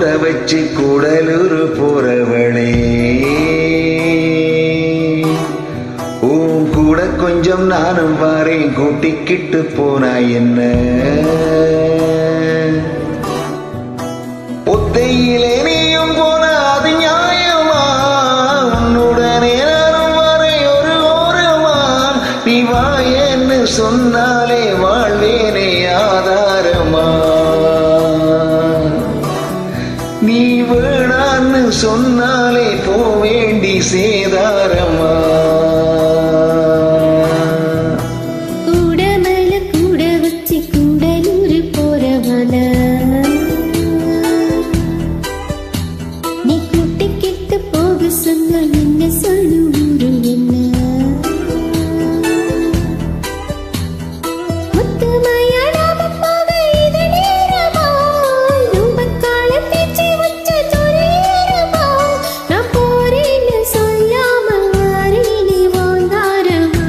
வச்சு கூடலூர் போறவளே உன் கூட கொஞ்சம் நானும் வாரேன் கூட்டிக்கிட்டு போனா என்ன ஒத்தையிலே நீயும் போன அது நியாயமா உன்னுடனே நானும் வரேன் ஒரு ஓரமா நீ வாயேன்னு சொன்னாலே வாழ்வேனே ஆதாரமா நீ வேணான்னு சொன்னாலே போவேண்டி சேதாரமா கூட மேல கூட வச்சு கூடலூர் போறவன நீ கூட்டிக்கிட்டு போக சொன்ன என்ன சொல்லு ஊரு என்ன முத்துமையாடாம போக இது நேரமா ரொம்ப காலம் பேச்சு வச்ச துரியரமா நான் போறேன்னு சொல்லாம வாரேனே வாங்காரமா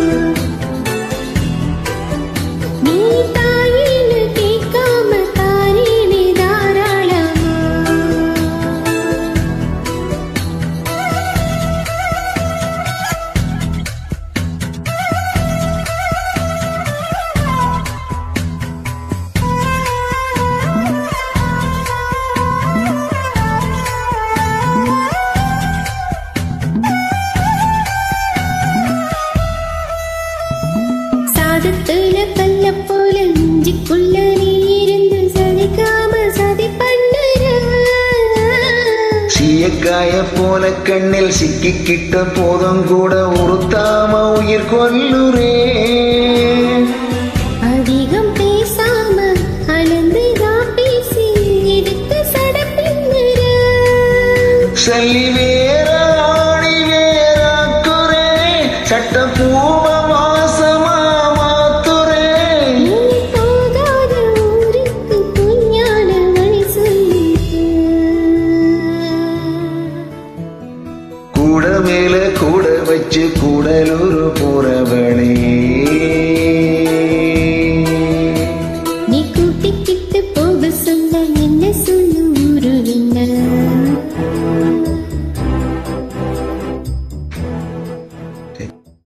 நீ தாயின்னு கேட்காம தாரேனே தாராளமா சாதத்துல கல்ல போல நெஞ்சுக்குள்ள நீ இருந்து சதிக்காம சதி பண்ணுற சீயக்காய போல கண்ணில் சிக்கிக்கிட்ட போதும் கூட உறுத்தாம உயிர் கொல்லுரே அதிகம் பேசாம அளந்துதான் பேசி எடுத்து சடப்பின்னுற சல்லி வேற ஆணி வேறாக்குரே சட்ட பூவ வாசமா மாத்துரே நீ போகாத ஊருக்கு பொய்யான வழி சொல்லிட்டு கூட மேல கூட வச்சு கூடலூர் போறவளே